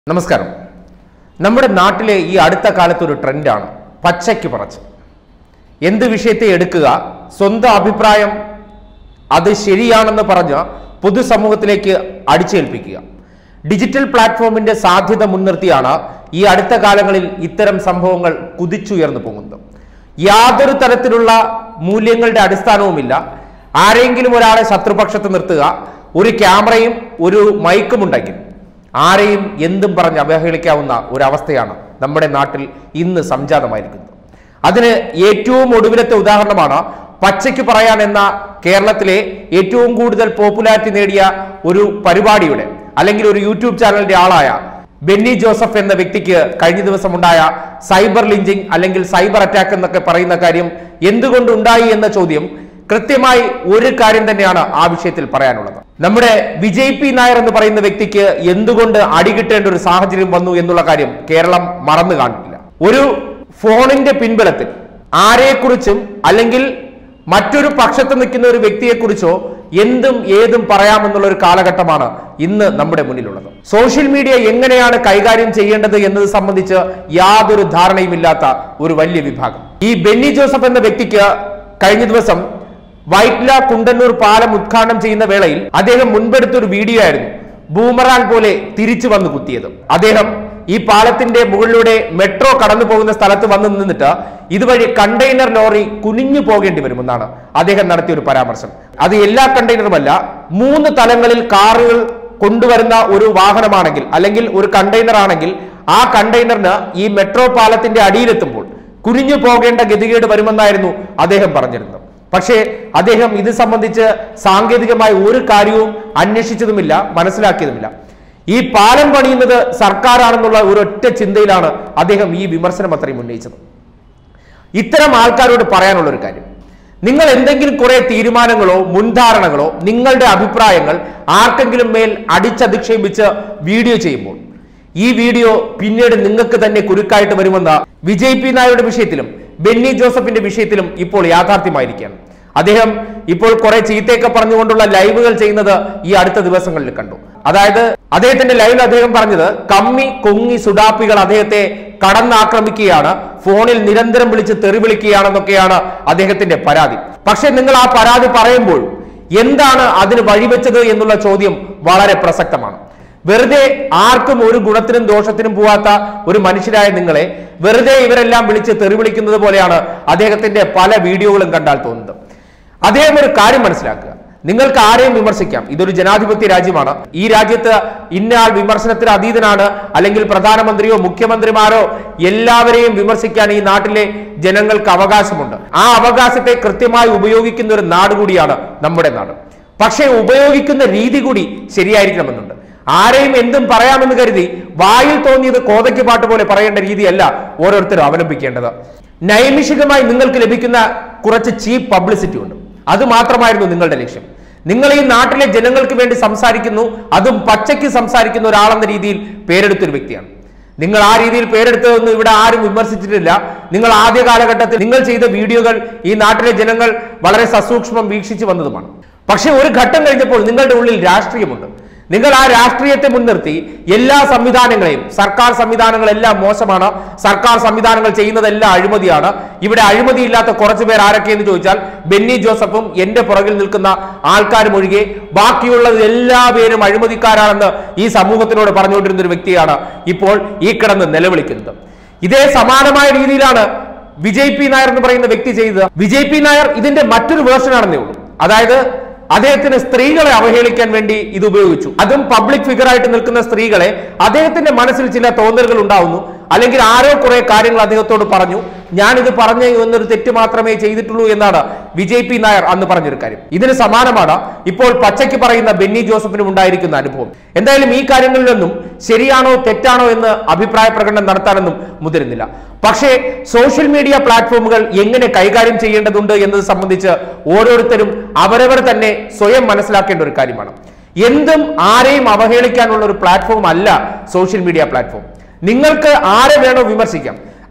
നമസ്കാരം നമ്മുടെ നാട്ടിലെ ഈ അടുത്ത കാലത്ത് ഒരു ട്രെൻഡാണ് പച്ചയ്ക്ക് പറച്ച് എന്ത് വിഷയത്തെ എടുക്കുക സ്വന്തം അഭിപ്രായം അത് ശരിയാണെന്ന് പറഞ്ഞ് പൊതുസമൂഹത്തിലേക്ക് അടിച്ചേൽപ്പിക്കുക ഡിജിറ്റൽ പ്ലാറ്റ്ഫോമിന്റെ സാധ്യത മുൻനിർത്തിയാണ് ഈ അടുത്ത കാലങ്ങളിൽ ഇത്തരം സംഭവങ്ങൾ കുതിച്ചുയർന്നു പോകുന്നത് യാതൊരു തരത്തിലുള്ള മൂല്യങ്ങളുടെ അടിസ്ഥാനവുമില്ല ആരെങ്കിലും ഒരാളെ ശത്രുപക്ഷത്ത് നിർത്തുക ഒരു ക്യാമറയും ഒരു മൈക്കും ഉണ്ടെങ്കിൽ ആരെയും എന്തും പറഞ്ഞ് അവഹേളിക്കാവുന്ന ഒരവസ്ഥയാണ് നമ്മുടെ നാട്ടിൽ ഇന്ന് സംജാതമായിരിക്കുന്നത് അതിന് ഏറ്റവും ഒടുവിലത്തെ ഉദാഹരണമാണ് പച്ചയ്ക്ക് പറയാൻ എന്ന കേരളത്തിലെ ഏറ്റവും കൂടുതൽ പോപ്പുലാരിറ്റി നേടിയ ഒരു പരിപാടിയുടെ അല്ലെങ്കിൽ ഒരു യൂട്യൂബ് ചാനലിന്റെ ആളായ ബെന്നി ജോസഫ് എന്ന വ്യക്തിക്ക് കഴിഞ്ഞ ദിവസം ഉണ്ടായ സൈബർ ലിഞ്ചിങ് അല്ലെങ്കിൽ സൈബർ അറ്റാക്ക് എന്നൊക്കെ പറയുന്ന കാര്യം എന്തുകൊണ്ടുണ്ടായി എന്ന ചോദ്യം കൃത്യമായി ഒരു കാര്യം തന്നെയാണ് ആ വിഷയത്തിൽ പറയാനുള്ളത് നമ്മുടെ വിജയ് പി നായർ എന്ന് പറയുന്ന വ്യക്തിക്ക് എന്തുകൊണ്ട് അടികിട്ടേണ്ട ഒരു സാഹചര്യം വന്നു എന്നുള്ള കാര്യം കേരളം മറന്നു കാണില്ല ഒരു ഫോണിന്റെ പിൻബലത്തിൽ ആരെക്കുറിച്ചും അല്ലെങ്കിൽ മറ്റൊരു പക്ഷത്ത് നിൽക്കുന്ന ഒരു വ്യക്തിയെക്കുറിച്ചോ എന്തും ഏതും പറയാമെന്നുള്ള ഒരു കാലഘട്ടമാണ് ഇന്ന് നമ്മുടെ മുന്നിലുള്ളത് സോഷ്യൽ മീഡിയ എങ്ങനെയാണ് കൈകാര്യം ചെയ്യേണ്ടത് എന്നത് സംബന്ധിച്ച് യാതൊരു ധാരണയുമില്ലാത്ത ഒരു വലിയ വിഭാഗം ഈ ബെന്നി ജോസഫ് എന്ന വ്യക്തിക്ക് കഴിഞ്ഞ ദിവസം വൈറ്റ്ല കുണ്ടന്നൂർ പാലം ഉദ്ഘാടനം ചെയ്യുന്ന വേളയിൽ അദ്ദേഹം മുൻപെടുത്ത ഒരു വീഡിയോ ആയിരുന്നു ബൂമറാൻ പോലെ തിരിച്ചു വന്ന് കുത്തിയത് അദ്ദേഹം ഈ പാലത്തിന്റെ മുകളിലൂടെ മെട്രോ കടന്നു പോകുന്ന സ്ഥലത്ത് വന്ന് നിന്നിട്ട് ഇതുവഴി കണ്ടെയ്നർ ലോറി കുനിഞ്ഞു പോകേണ്ടി വരുമെന്നാണ് അദ്ദേഹം നടത്തിയ ഒരു പരാമർശം അത് എല്ലാ കണ്ടെയ്നറുമല്ല മൂന്ന് തലങ്ങളിൽ കാറുകൾ കൊണ്ടുവരുന്ന ഒരു വാഹനമാണെങ്കിൽ അല്ലെങ്കിൽ ഒരു കണ്ടെയ്നർ ആണെങ്കിൽ ആ കണ്ടെയ്നറിന് ഈ മെട്രോ പാലത്തിന്റെ അടിയിലെത്തുമ്പോൾ കുനിഞ്ഞു പോകേണ്ട ഗതികേട് വരുമെന്നായിരുന്നു അദ്ദേഹം പറഞ്ഞിരുന്നത് പക്ഷേ അദ്ദേഹം ഇത് സംബന്ധിച്ച് സാങ്കേതികമായി ഒരു കാര്യവും അന്വേഷിച്ചതുമില്ല മനസ്സിലാക്കിയതുമില്ല ഈ പാലം പണിയുന്നത് സർക്കാരാണെന്നുള്ള ഒരൊറ്റ ചിന്തയിലാണ് അദ്ദേഹം ഈ വിമർശനം അത്രയും ഉന്നയിച്ചത് ഇത്തരം ആൾക്കാരോട് പറയാനുള്ള ഒരു കാര്യം നിങ്ങൾ എന്തെങ്കിലും കുറെ തീരുമാനങ്ങളോ മുൻധാരണകളോ നിങ്ങളുടെ അഭിപ്രായങ്ങൾ ആർക്കെങ്കിലും മേൽ അടിച്ചധിക്ഷേപിച്ച് വീഡിയോ ചെയ്യുമ്പോൾ ഈ വീഡിയോ പിന്നീട് നിങ്ങൾക്ക് തന്നെ കുരുക്കായിട്ട് വരുമെന്ന വിജയ് പി നായരുടെ വിഷയത്തിലും ബെന്നി ജോസഫിന്റെ വിഷയത്തിലും ഇപ്പോൾ യാഥാർത്ഥ്യമായിരിക്കുകയാണ് അദ്ദേഹം ഇപ്പോൾ കുറെ ചീത്തയൊക്കെ പറഞ്ഞുകൊണ്ടുള്ള ലൈവുകൾ ചെയ്യുന്നത് ഈ അടുത്ത ദിവസങ്ങളിൽ കണ്ടു അതായത് അദ്ദേഹത്തിന്റെ ലൈവിൽ അദ്ദേഹം പറഞ്ഞത് കമ്മി കൊങ്ങി സുഡാപ്പികൾ അദ്ദേഹത്തെ കടന്നാക്രമിക്കുകയാണ് ഫോണിൽ നിരന്തരം വിളിച്ച് തെറി വിളിക്കുകയാണെന്നൊക്കെയാണ് അദ്ദേഹത്തിന്റെ പരാതി പക്ഷെ നിങ്ങൾ ആ പരാതി പറയുമ്പോൾ എന്താണ് അതിന് വഴിവെച്ചത് എന്നുള്ള ചോദ്യം വളരെ പ്രസക്തമാണ് വെറുതെ ആർക്കും ഒരു ഗുണത്തിനും ദോഷത്തിനും പോവാത്ത ഒരു മനുഷ്യരായ നിങ്ങളെ വെറുതെ ഇവരെല്ലാം വിളിച്ച് തെറി വിളിക്കുന്നത് പോലെയാണ് അദ്ദേഹത്തിന്റെ പല വീഡിയോകളും കണ്ടാൽ തോന്നുന്നത് അദ്ദേഹം ഒരു കാര്യം മനസ്സിലാക്കുക നിങ്ങൾക്ക് ആരെയും വിമർശിക്കാം ഇതൊരു ജനാധിപത്യ രാജ്യമാണ് ഈ രാജ്യത്ത് ഇന്നയാൾ വിമർശനത്തിന് അതീതനാണ് അല്ലെങ്കിൽ പ്രധാനമന്ത്രിയോ മുഖ്യമന്ത്രിമാരോ എല്ലാവരെയും വിമർശിക്കാൻ ഈ നാട്ടിലെ ജനങ്ങൾക്ക് അവകാശമുണ്ട് ആ അവകാശത്തെ കൃത്യമായി ഉപയോഗിക്കുന്ന ഒരു നാട് കൂടിയാണ് നമ്മുടെ നാട് പക്ഷേ ഉപയോഗിക്കുന്ന രീതി കൂടി ശരിയായിരിക്കണമെന്നുണ്ട് ആരെയും എന്തും പറയാമെന്ന് കരുതി വായിൽ തോന്നിയത് കോതയ്ക്ക് പാട്ട് പോലെ പറയേണ്ട രീതിയല്ല ഓരോരുത്തരും അവലംബിക്കേണ്ടത് നൈമിഷികമായി നിങ്ങൾക്ക് ലഭിക്കുന്ന കുറച്ച് ചീപ്പ് പബ്ലിസിറ്റി ഉണ്ട് അത് മാത്രമായിരുന്നു നിങ്ങളുടെ ലക്ഷ്യം നിങ്ങൾ ഈ നാട്ടിലെ ജനങ്ങൾക്ക് വേണ്ടി സംസാരിക്കുന്നു അതും പച്ചയ്ക്ക് സംസാരിക്കുന്ന ഒരാളെന്ന രീതിയിൽ പേരെടുത്തൊരു വ്യക്തിയാണ് നിങ്ങൾ ആ രീതിയിൽ പേരെടുത്തതൊന്നും ഇവിടെ ആരും വിമർശിച്ചിട്ടില്ല നിങ്ങൾ ആദ്യ കാലഘട്ടത്തിൽ നിങ്ങൾ ചെയ്ത വീഡിയോകൾ ഈ നാട്ടിലെ ജനങ്ങൾ വളരെ സസൂക്ഷ്മം വീക്ഷിച്ചു വന്നതുമാണ് പക്ഷെ ഒരു ഘട്ടം കഴിഞ്ഞപ്പോൾ നിങ്ങളുടെ ഉള്ളിൽ രാഷ്ട്രീയമുണ്ട് നിങ്ങൾ ആ രാഷ്ട്രീയത്തെ മുൻനിർത്തി എല്ലാ സംവിധാനങ്ങളെയും സർക്കാർ സംവിധാനങ്ങളെല്ലാം മോശമാണ് സർക്കാർ സംവിധാനങ്ങൾ ചെയ്യുന്നതെല്ലാം അഴിമതിയാണ് ഇവിടെ അഴിമതിയില്ലാത്ത കുറച്ചു പേർ ആരൊക്കെയെന്ന് ചോദിച്ചാൽ ബെന്നി ജോസഫും എന്റെ പുറകിൽ നിൽക്കുന്ന ആൾക്കാരും ഒഴികെ ബാക്കിയുള്ളത് എല്ലാ പേരും അഴിമതിക്കാരാണെന്ന് ഈ സമൂഹത്തിനോട് പറഞ്ഞുകൊണ്ടിരുന്ന ഒരു വ്യക്തിയാണ് ഇപ്പോൾ ഈ കിടന്ന് നിലവിളിക്കുന്നത് ഇതേ സമാനമായ രീതിയിലാണ് വിജയ് പി നായർ എന്ന് പറയുന്ന വ്യക്തി ചെയ്തത് വിജയ് പി നായർ ഇതിന്റെ മറ്റൊരു വേർഷൻ ആണെന്നേ ഉള്ളൂ അതായത് അദ്ദേഹത്തിന് സ്ത്രീകളെ അവഹേളിക്കാൻ വേണ്ടി ഇത് ഉപയോഗിച്ചു അതും പബ്ലിക് ഫിഗർ ആയിട്ട് നിൽക്കുന്ന സ്ത്രീകളെ അദ്ദേഹത്തിന്റെ മനസ്സിൽ ചില തോന്നലുകൾ ഉണ്ടാവുന്നു അല്ലെങ്കിൽ ആരോ കുറെ കാര്യങ്ങൾ അദ്ദേഹത്തോട് പറഞ്ഞു ഞാനിത് പറഞ്ഞ എന്നൊരു തെറ്റ് മാത്രമേ ചെയ്തിട്ടുള്ളൂ എന്നാണ് വിജയ് പി നായർ അന്ന് പറഞ്ഞൊരു കാര്യം ഇതിന് സമാനമാണ് ഇപ്പോൾ പച്ചയ്ക്ക് പറയുന്ന ബെന്നി ജോസഫിനും ഉണ്ടായിരിക്കുന്ന അനുഭവം എന്തായാലും ഈ കാര്യങ്ങളിലൊന്നും ശരിയാണോ തെറ്റാണോ എന്ന് അഭിപ്രായ പ്രകടനം നടത്താനൊന്നും മുതിരുന്നില്ല പക്ഷേ സോഷ്യൽ മീഡിയ പ്ലാറ്റ്ഫോമുകൾ എങ്ങനെ കൈകാര്യം ചെയ്യേണ്ടതുണ്ട് എന്നത് സംബന്ധിച്ച് ഓരോരുത്തരും അവരവർ തന്നെ സ്വയം മനസ്സിലാക്കേണ്ട ഒരു കാര്യമാണ് എന്തും ആരെയും അവഹേളിക്കാനുള്ള ഒരു പ്ലാറ്റ്ഫോം അല്ല സോഷ്യൽ മീഡിയ പ്ലാറ്റ്ഫോം നിങ്ങൾക്ക് ആരെ വേണോ വിമർശിക്കാം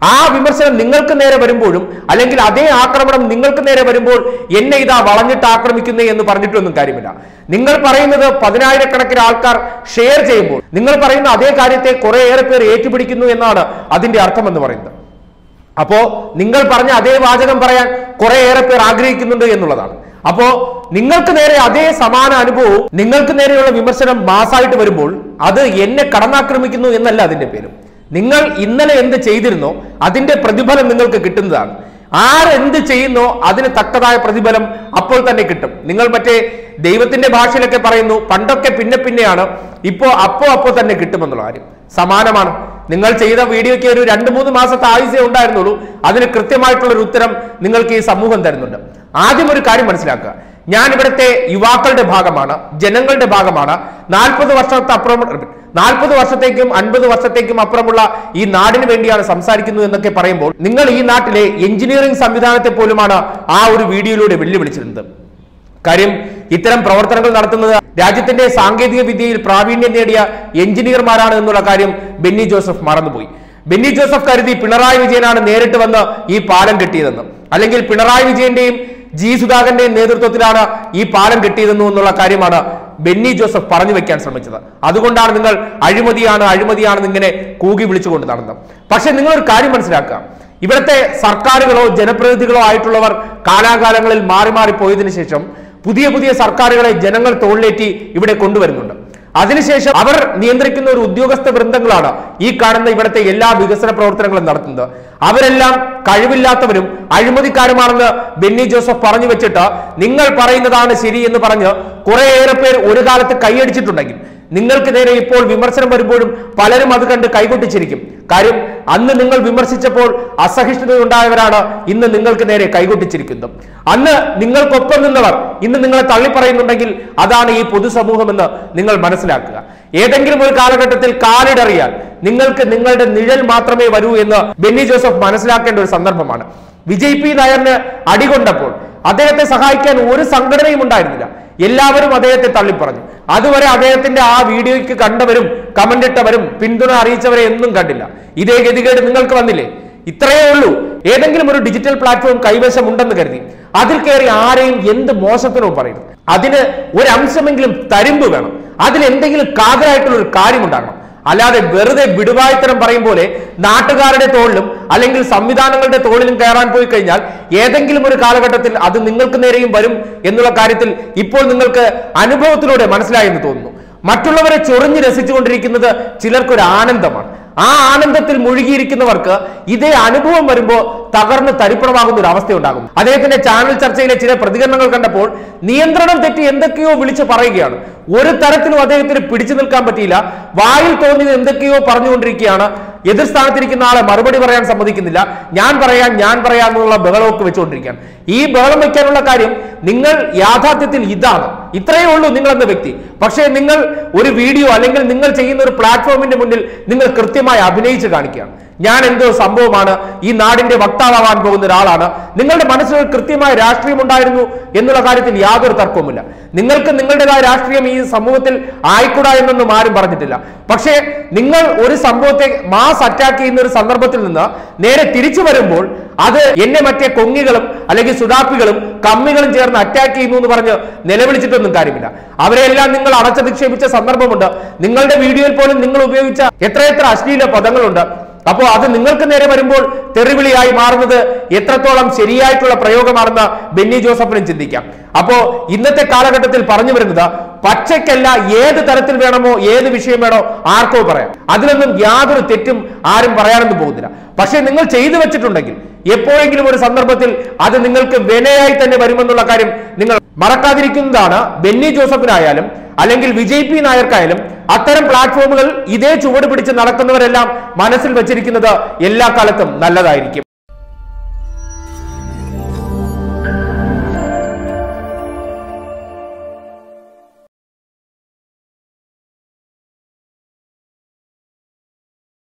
ആ വിമർശനം നിങ്ങൾക്ക് നേരെ വരുമ്പോഴും അല്ലെങ്കിൽ അതേ ആക്രമണം നിങ്ങൾക്ക് നേരെ വരുമ്പോൾ എന്നെ ഇതാ വളഞ്ഞിട്ട് ആക്രമിക്കുന്നേ എന്ന് പറഞ്ഞിട്ടൊന്നും കാര്യമില്ല നിങ്ങൾ പറയുന്നത് പതിനായിരക്കണക്കിന് ആൾക്കാർ ഷെയർ ചെയ്യുമ്പോൾ നിങ്ങൾ പറയുന്ന അതേ കാര്യത്തെ കുറേയേറെ പേർ ഏറ്റുപിടിക്കുന്നു എന്നാണ് അതിന്റെ അർത്ഥം എന്ന് പറയുന്നത് അപ്പോ നിങ്ങൾ പറഞ്ഞ അതേ വാചകം പറയാൻ കുറേയേറെ പേർ ആഗ്രഹിക്കുന്നുണ്ട് എന്നുള്ളതാണ് അപ്പോ നിങ്ങൾക്ക് നേരെ അതേ സമാന അനുഭവവും നിങ്ങൾക്ക് നേരെയുള്ള വിമർശനം മാസായിട്ട് വരുമ്പോൾ അത് എന്നെ കടന്നാക്രമിക്കുന്നു എന്നല്ല അതിന്റെ പേരും നിങ്ങൾ ഇന്നലെ എന്ത് ചെയ്തിരുന്നോ അതിന്റെ പ്രതിഫലം നിങ്ങൾക്ക് കിട്ടുന്നതാണ് ആരെന്ത് ചെയ്യുന്നോ അതിന് തക്കതായ പ്രതിഫലം അപ്പോൾ തന്നെ കിട്ടും നിങ്ങൾ മറ്റേ ദൈവത്തിന്റെ ഭാഷയിലൊക്കെ പറയുന്നു പണ്ടൊക്കെ പിന്നെ പിന്നെയാണ് ഇപ്പോ അപ്പോ അപ്പോ തന്നെ കിട്ടുമെന്നുള്ള കാര്യം സമാനമാണ് നിങ്ങൾ ചെയ്ത വീഡിയോയ്ക്ക് ഒരു രണ്ട് മൂന്ന് മാസത്തെ ആയുസേ ഉണ്ടായിരുന്നുള്ളൂ അതിന് കൃത്യമായിട്ടുള്ള ഒരു ഉത്തരം നിങ്ങൾക്ക് ഈ സമൂഹം തരുന്നുണ്ട് ആദ്യം ഒരു കാര്യം മനസ്സിലാക്കുക ഞാൻ ഇവിടുത്തെ യുവാക്കളുടെ ഭാഗമാണ് ജനങ്ങളുടെ ഭാഗമാണ് നാൽപ്പത് വർഷത്തെ അപ്പുറം നാൽപ്പത് വർഷത്തേക്കും അൻപത് വർഷത്തേക്കും അപ്പുറമുള്ള ഈ നാടിന് വേണ്ടിയാണ് സംസാരിക്കുന്നു എന്നൊക്കെ പറയുമ്പോൾ നിങ്ങൾ ഈ നാട്ടിലെ എഞ്ചിനീയറിംഗ് സംവിധാനത്തെ പോലുമാണ് ആ ഒരു വീഡിയോയിലൂടെ വെല്ലുവിളിച്ചിരുന്നത് കാര്യം ഇത്തരം പ്രവർത്തനങ്ങൾ നടത്തുന്നത് രാജ്യത്തിന്റെ സാങ്കേതിക വിദ്യയിൽ പ്രാവീണ്യം നേടിയ എഞ്ചിനീയർമാരാണ് എന്നുള്ള കാര്യം ബെന്നി ജോസഫ് മറന്നുപോയി ബെന്നി ജോസഫ് കരുതി പിണറായി വിജയനാണ് നേരിട്ട് വന്ന് ഈ പാലം കെട്ടിയതെന്ന് അല്ലെങ്കിൽ പിണറായി വിജയന്റെയും ജി സുധാകരന്റെയും നേതൃത്വത്തിലാണ് ഈ പാലം കെട്ടിയതെന്നു എന്നുള്ള കാര്യമാണ് ബെന്നി ജോസഫ് പറഞ്ഞു വെക്കാൻ ശ്രമിച്ചത് അതുകൊണ്ടാണ് നിങ്ങൾ അഴിമതിയാണ് അഴിമതിയാണെന്ന് ഇങ്ങനെ കൂകി വിളിച്ചുകൊണ്ട് നടന്നത് പക്ഷെ നിങ്ങൾ ഒരു കാര്യം മനസ്സിലാക്കുക ഇവിടുത്തെ സർക്കാരുകളോ ജനപ്രതിനിധികളോ ആയിട്ടുള്ളവർ കാലാകാലങ്ങളിൽ മാറി മാറി പോയതിനു ശേഷം പുതിയ പുതിയ സർക്കാരുകളെ ജനങ്ങൾ തോളിലേറ്റി ഇവിടെ കൊണ്ടുവരുന്നുണ്ട് അതിനുശേഷം അവർ നിയന്ത്രിക്കുന്ന ഒരു ഉദ്യോഗസ്ഥ വൃന്ദങ്ങളാണ് ഈ കാണുന്ന ഇവിടുത്തെ എല്ലാ വികസന പ്രവർത്തനങ്ങളും നടത്തുന്നത് അവരെല്ലാം കഴിവില്ലാത്തവരും അഴിമതിക്കാരുമാണെന്ന് ബെന്നി ജോസഫ് പറഞ്ഞു വെച്ചിട്ട് നിങ്ങൾ പറയുന്നതാണ് ശരി എന്ന് പറഞ്ഞ് കുറേയേറെ പേർ ഒരു കാലത്ത് കൈയടിച്ചിട്ടുണ്ടെങ്കിൽ നിങ്ങൾക്ക് നേരെ ഇപ്പോൾ വിമർശനം വരുമ്പോഴും പലരും അത് കണ്ട് കൈകൊട്ടിച്ചിരിക്കും കാര്യം അന്ന് നിങ്ങൾ വിമർശിച്ചപ്പോൾ അസഹിഷ്ണുതയുണ്ടായവരാണ് ഇന്ന് നിങ്ങൾക്ക് നേരെ കൈകൊട്ടിച്ചിരിക്കുന്നത് അന്ന് നിങ്ങൾക്കൊപ്പം നിന്നവർ ഇന്ന് നിങ്ങളെ തള്ളിപ്പറയുന്നുണ്ടെങ്കിൽ അതാണ് ഈ പൊതുസമൂഹമെന്ന് നിങ്ങൾ മനസ്സിലാക്കുക ഏതെങ്കിലും ഒരു കാലഘട്ടത്തിൽ കാലിടറിയാൽ നിങ്ങൾക്ക് നിങ്ങളുടെ നിഴൽ മാത്രമേ വരൂ എന്ന് ബെന്നി ജോസഫ് മനസ്സിലാക്കേണ്ട ഒരു സന്ദർഭമാണ് വിജയ് പി നായറിന് അടികൊണ്ടപ്പോൾ അദ്ദേഹത്തെ സഹായിക്കാൻ ഒരു സംഘടനയും ഉണ്ടായിരുന്നില്ല എല്ലാവരും അദ്ദേഹത്തെ തള്ളിപ്പറഞ്ഞു അതുവരെ അദ്ദേഹത്തിന്റെ ആ വീഡിയോയ്ക്ക് കണ്ടവരും കമന്റ് ഇട്ടവരും പിന്തുണ അറിയിച്ചവരെ ഒന്നും കണ്ടില്ല ഇതേ ഗതികേട് നിങ്ങൾക്ക് വന്നില്ലേ ഇത്രയേ ഉള്ളൂ ഏതെങ്കിലും ഒരു ഡിജിറ്റൽ പ്ലാറ്റ്ഫോം കൈവശം ഉണ്ടെന്ന് കരുതി അതിൽ കയറി ആരെയും എന്ത് മോശത്തിനോ പറയുന്നു അതിന് ഒരു അംശമെങ്കിലും തരിമ്പ് വേണം അതിൽ എന്തെങ്കിലും കാതലായിട്ടുള്ള ഒരു കാര്യമുണ്ടാകണം അല്ലാതെ വെറുതെ വിടുവായ്ത്തരം പറയും പോലെ നാട്ടുകാരുടെ തോളിലും അല്ലെങ്കിൽ സംവിധാനങ്ങളുടെ തോളിലും കയറാൻ പോയി കഴിഞ്ഞാൽ ഏതെങ്കിലും ഒരു കാലഘട്ടത്തിൽ അത് നിങ്ങൾക്ക് നേരെയും വരും എന്നുള്ള കാര്യത്തിൽ ഇപ്പോൾ നിങ്ങൾക്ക് അനുഭവത്തിലൂടെ മനസ്സിലായെന്ന് തോന്നുന്നു മറ്റുള്ളവരെ ചൊറിഞ്ഞ് രസിച്ചുകൊണ്ടിരിക്കുന്നത് ചിലർക്കൊരു ആനന്ദമാണ് ആ ആനന്ദത്തിൽ മുഴുകിയിരിക്കുന്നവർക്ക് ഇതേ അനുഭവം വരുമ്പോൾ തകർന്ന് തരിപ്പണമാകുന്ന ഒരു അവസ്ഥ ഉണ്ടാകും അദ്ദേഹത്തിന്റെ ചാനൽ ചർച്ചയിലെ ചില പ്രതികരണങ്ങൾ കണ്ടപ്പോൾ നിയന്ത്രണം തെറ്റി എന്തൊക്കെയോ വിളിച്ചു പറയുകയാണ് ഒരു തരത്തിലും അദ്ദേഹത്തിന് പിടിച്ചു നിൽക്കാൻ പറ്റിയില്ല വായിൽ തോന്നിയത് എന്തൊക്കെയോ പറഞ്ഞുകൊണ്ടിരിക്കുകയാണ് എതിർ സ്ഥാനത്തിരിക്കുന്ന ആളെ മറുപടി പറയാൻ സമ്മതിക്കുന്നില്ല ഞാൻ പറയാൻ ഞാൻ പറയാമെന്നുള്ള ബഹളമൊക്കെ വെച്ചുകൊണ്ടിരിക്കുകയാണ് ഈ ബഹളം വെക്കാനുള്ള കാര്യം നിങ്ങൾ യാഥാർത്ഥ്യത്തിൽ ഇതാണ് ഇത്രയേ ഉള്ളൂ നിങ്ങൾ എന്ന വ്യക്തി പക്ഷേ നിങ്ങൾ ഒരു വീഡിയോ അല്ലെങ്കിൽ നിങ്ങൾ ചെയ്യുന്ന ഒരു പ്ലാറ്റ്ഫോമിന്റെ മുന്നിൽ നിങ്ങൾ കൃത്യമായി അഭിനയിച്ച് കാണിക്കുകയാണ് ഞാൻ എന്തോ സംഭവമാണ് ഈ നാടിന്റെ വക്താവാൻ പോകുന്ന ഒരാളാണ് നിങ്ങളുടെ മനസ്സിൽ ഒരു കൃത്യമായ രാഷ്ട്രീയം ഉണ്ടായിരുന്നു എന്നുള്ള കാര്യത്തിൽ യാതൊരു തർക്കവുമില്ല നിങ്ങൾക്ക് നിങ്ങളുടേതായ രാഷ്ട്രീയം ഈ സമൂഹത്തിൽ ആയിക്കൂടാ എന്നൊന്നും ആരും പറഞ്ഞിട്ടില്ല പക്ഷേ നിങ്ങൾ ഒരു സംഭവത്തെ മാസ് അറ്റാക്ക് ചെയ്യുന്ന ഒരു സന്ദർഭത്തിൽ നിന്ന് നേരെ തിരിച്ചു വരുമ്പോൾ അത് എന്നെ മറ്റേ കൊങ്ങികളും അല്ലെങ്കിൽ സുഡാപ്പികളും കമ്മികളും ചേർന്ന് അറ്റാക്ക് ചെയ്യുന്നു എന്ന് പറഞ്ഞ് നിലവിളിച്ചിട്ടൊന്നും കാര്യമില്ല അവരെല്ലാം നിങ്ങൾ അടച്ചധിക്ഷേപിച്ച സന്ദർഭമുണ്ട് നിങ്ങളുടെ വീഡിയോയിൽ പോലും നിങ്ങൾ ഉപയോഗിച്ച എത്രയെത്ര അശ്ലീല പദങ്ങളുണ്ട് അപ്പോൾ അത് നിങ്ങൾക്ക് നേരെ വരുമ്പോൾ തെറിവിളിയായി മാറുന്നത് എത്രത്തോളം ശരിയായിട്ടുള്ള പ്രയോഗമാണെന്ന് ബെന്നി ജോസഫിനും ചിന്തിക്കാം അപ്പോ ഇന്നത്തെ കാലഘട്ടത്തിൽ പറഞ്ഞു വരുന്നത് പച്ചയ്ക്കല്ല ഏത് തരത്തിൽ വേണമോ ഏത് വിഷയം വേണോ ആർക്കോ പറയാം അതിലൊന്നും യാതൊരു തെറ്റും ആരും പറയാനൊന്നും പോകുന്നില്ല പക്ഷെ നിങ്ങൾ ചെയ്തു വെച്ചിട്ടുണ്ടെങ്കിൽ എപ്പോഴെങ്കിലും ഒരു സന്ദർഭത്തിൽ അത് നിങ്ങൾക്ക് വിനയായി തന്നെ വരുമെന്നുള്ള കാര്യം നിങ്ങൾ മറക്കാതിരിക്കുന്നതാണ് ബെന്നി ജോസഫിനായാലും അല്ലെങ്കിൽ വിജയ് പി നായർക്കായാലും അത്തരം പ്ലാറ്റ്ഫോമുകൾ ഇതേ ചുവട് പിടിച്ച് നടക്കുന്നവരെല്ലാം മനസ്സിൽ വെച്ചിരിക്കുന്നത് എല്ലാ കാലത്തും നല്ലതായിരിക്കും